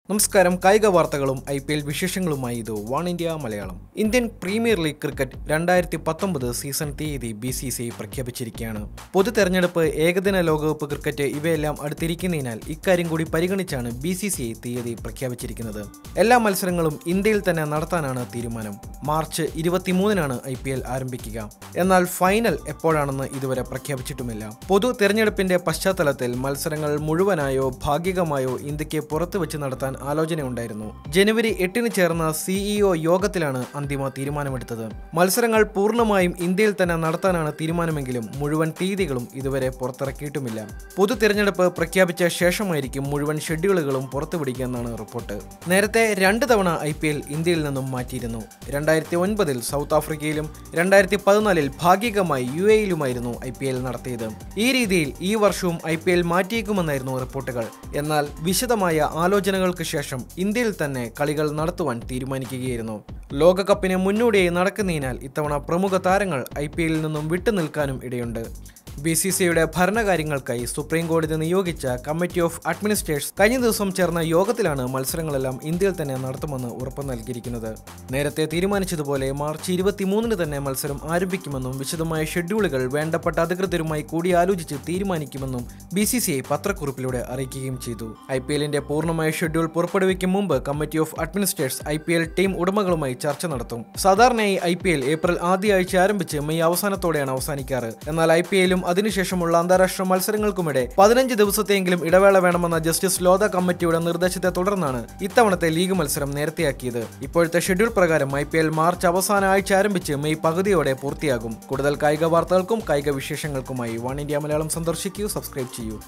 നമസ്കാരം കായിക വാർത്തകളും ഐ പി എൽ വിശേഷങ്ങളുമായി ഇത് one India Malayalam Indian premier league cricket രണ്ടായിരത്തി പത്തൊമ്പത് സീസൺ തീയതി ബി സി സി ഐ പ്രഖ്യാപിച്ചിരിക്കുകയാണ് പൊതു തെരഞ്ഞെടുപ്പ് ഏകദിന ലോകകപ്പ് ക്രിക്കറ്റ് ഇവയെല്ലാം അടുത്തിരിക്കുന്നതിനാൽ ഇക്കാര്യം കൂടി പരിഗണിച്ചാണ് ബി സി സി ഐ തീയതി പ്രഖ്യാപിച്ചിരിക്കുന്നത് എല്ലാ മത്സരങ്ങളും ഇന്ത്യയിൽ തന്നെ നടത്താനാണ് തീരുമാനം മാർച്ച് ഇരുപത്തിമൂന്നിനാണ് ഐ പി എൽ ആരംഭിക്കുക എന്നാൽ ഫൈനൽ എപ്പോഴാണെന്ന് ഇതുവരെ പ്രഖ്യാപിച്ചിട്ടുമില്ല പൊതു തെരഞ്ഞെടുപ്പിന്റെ പശ്ചാത്തലത്തിൽ മത്സരങ്ങൾ മുഴുവനായോ ഭാഗികമായോ ഇന്ത്യക്ക് പുറത്തു വെച്ച് നടത്താൻ ആലോചനയുണ്ടായിരുന്നു ജനുവരി എട്ടിന് ചേർന്ന സിഇഒ യോഗത്തിലാണ് അന്തിമ തീരുമാനമെടുത്തത് മത്സരങ്ങൾ പൂർണ്ണമായും ഇന്ത്യയിൽ തന്നെ നടത്താനാണ് തീരുമാനമെങ്കിലും മുഴുവൻ തീയതികളും ഇതുവരെ പുറത്തിറക്കിയിട്ടുമില്ല പൊതു തിരഞ്ഞെടുപ്പ് പ്രഖ്യാപിച്ച ശേഷമായിരിക്കും മുഴുവൻ ഷെഡ്യൂളുകളും പുറത്തുപിടിക്കുക എന്നാണ് റിപ്പോർട്ട് നേരത്തെ രണ്ട് തവണ ഐ പി എൽ ഇന്ത്യയിൽ നിന്നും മാറ്റിയിരുന്നു രണ്ടായിരത്തി ഒൻപതിൽ സൗത്ത് ആഫ്രിക്കയിലും രണ്ടായിരത്തി പതിനാലിൽ ഭാഗികമായി യു എയിലുമായിരുന്നു ഐ പി എൽ നടത്തിയത് ഈ രീതിയിൽ ഈ വർഷവും ഐ പി എൽ മാറ്റിയേക്കുമെന്നായിരുന്നു റിപ്പോർട്ടുകൾ എന്നാൽ വിശദമായ ആലോചനകൾക്ക് ശേഷം ഇന്ത്യയിൽ തന്നെ കളികൾ നടത്തുവാൻ തീരുമാനിക്കുകയായിരുന്നു ലോകകപ്പിന് മുന്നോടിയായി നടക്കുന്നതിനാൽ ഇത്തവണ പ്രമുഖ താരങ്ങൾ ഐ പി എല്ലിൽ നിന്നും വിട്ടുനിൽക്കാനും ഇടയുണ്ട് ബി സി സിയുടെ ഭരണകാര്യങ്ങൾക്കായി സുപ്രീം കോടതി നിയോഗിച്ച കമ്മിറ്റി ഓഫ് അഡ്മിനിസ്ട്രേഷൻ കഴിഞ്ഞ ദിവസം ചേർന്ന യോഗത്തിലാണ് മത്സരങ്ങളെല്ലാം ഇന്ത്യയിൽ തന്നെ നടത്തുമെന്ന് ഉറപ്പു നൽകിയിരിക്കുന്നത് നേരത്തെ തീരുമാനിച്ചതുപോലെ മാർച്ച് ഇരുപത്തിമൂന്നിന് തന്നെ മത്സരം ആരംഭിക്കുമെന്നും വിശദമായ ഷെഡ്യൂളുകൾ വേണ്ടപ്പെട്ട അധികൃതരുമായി കൂടിയാലോചിച്ച് തീരുമാനിക്കുമെന്നും ബി സി സി ഐ പത്രക്കുറിപ്പിലൂടെ അറിയിക്കുകയും ചെയ്തു ഐ പി എല്ലിന്റെ പൂർണ്ണമായ ഷെഡ്യൂൾ പുറപ്പെടുവിക്കും മുമ്പ് committee of administration I P L team ഉടമകളുമായി ചർച്ച നടത്തും സാധാരണയായി ഐ പി എൽ ഏപ്രിൽ ആദ്യ ആഴ്ച ആരംഭിച്ച് മെയ് അവസാനത്തോടെയാണ് അവസാനിക്കാറ് എന്നാൽ ഐ പി എല്ലും അതിനുശേഷമുള്ള അന്താരാഷ്ട്ര മത്സരങ്ങൾക്കുമിടെ പതിനഞ്ച് ദിവസത്തെങ്കിലും ഇടവേള വേണമെന്ന ജസ്റ്റിസ് ലോധ കമ്മിറ്റിയുടെ നിർദ്ദേശത്തെ തുടർന്നാണ് ഇത്തവണത്തെ ലീഗ് മത്സരം നേരത്തെയാക്കിയത് ഇപ്പോഴത്തെ ഷെഡ്യൂൾ പ്രകാരം ഐ പി എൽ മാർച്ച് അവസാന ആഴ്ച ആരംഭിച്ച് മെയ് പകുതിയോടെ പൂർത്തിയാകും കൂടുതൽ കായിക വാർത്തകൾക്കും കായിക വിശേഷങ്ങൾക്കുമായി വൺ ഇന്ത്യ മലയാളം സന്ദർശിക്കൂ സബ്സ്ക്രൈബ് ചെയ്യൂ